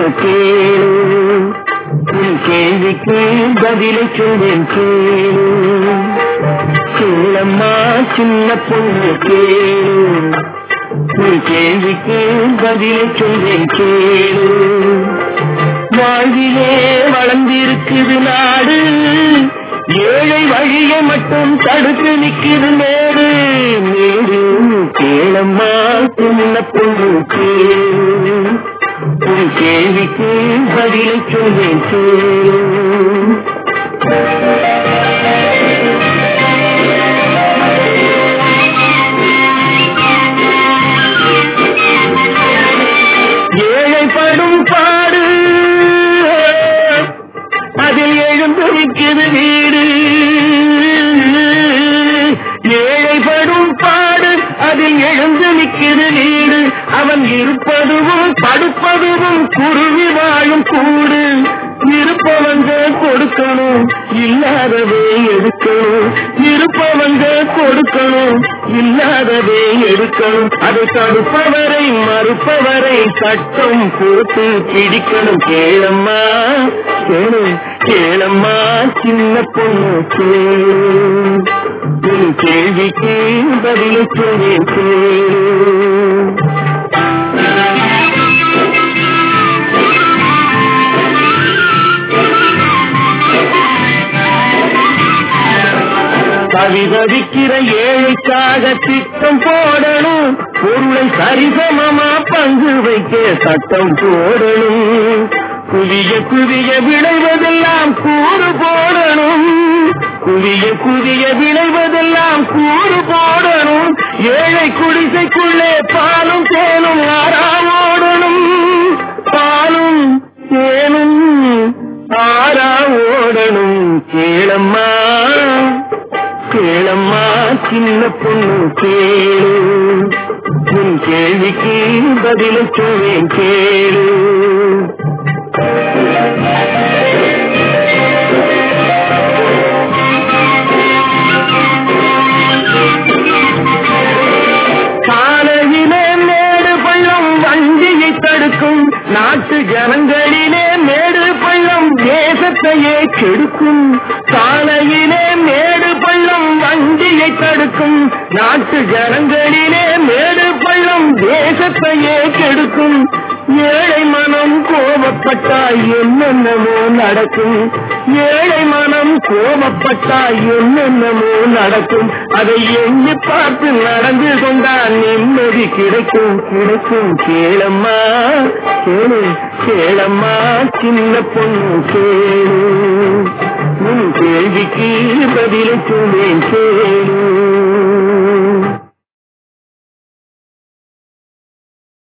கேளு உன் கேள்விக்கு பதிலை சொல்வேன் கேளு கேளம்மா சின்ன பொண்ணு கேளு உன் கேள்விக்கு பதிலை சொல்வேன் கேளு வாழ்விலே வளர்ந்திருக்குது நாடு ஏழை வழியை மட்டும் தடுத்து நிக்குது மேடு மேடு கேளம்மா சின்ன பொண்ணு கேளு உன் கேள்விக்கு பதிலை சொல்வேன் கேளு ஏழைப்படும் பாடு அதில் எழுந்து நிற்கிறது வீடு ஏழைப்படும் பாடு அதில் எழுந்து நிற்கிறது வீடு அவன் இருப்பதுவும் படுப்பதுவும் குருவி வாழும் கூடு இருப்பவங்க கொடுக்கணும் இல்லாதவே எடுக்கணும் இருப்பவங்க கொடுக்கணும் இல்லாதவே எடுக்கணும் அதை தடுப்பவரை மறுப்பவரை சட்டம் போட்டு பிடிக்கணும் கேளம்மா கேளு கேளம்மா சின்ன பொண்ணு கேளு உன் கேள்விக்கு பதில் சொல்வேன் கேளு கவிதவிக்கிற ஏழைக்காக திட்டம் போடணும் பொருளை சரிசமமா பங்கு வைக்க சட்டம் போடணும் குவிய குவிய விளைவதெல்லாம் கூறு போடணும் குவிய குவிய விளைவதெல்லாம் கூறு போடணும் ஏழை குடிசைக்குள்ளே பாலும் தேனும் ஆறா ஓடணும் பாலும் தேனும் ஆறா ஓடணும் கேளம்மா கேளம்மா சின்ன பொண்ணு கேளு உன் கேள்விக்கு பதில சொல்வேன் கேளு காலையிலே மேடு பள்ளம் வண்டியை தடுக்கும் நாட்டு ஜனங்களிலே மேடு பள்ளம் தேசத்தையே கெடுக்கும் காலையிலே மேடு பள்ளம் வண்டியை தடுக்கும் நாட்டு ஜனங்களிலே மேடு பள்ளம் தேசத்தையே கெடுக்கும் ஏழை மனம் கோபப்பட்டால் என்னென்னமோ நடக்கும் ஏழை மனம் கோபப்பட்டால் என்னென்னமோ நடக்கும் அதை எண்ணி பார்த்து நடந்து கொண்டால் நிம்மதி கிடைக்கும் கிடைக்கும் கேளம்மா கேளு கேளம்மா சின்ன பொண்ணு கேளு உன் கேள்விக்கு பதிலை சொல்வேன் கேளு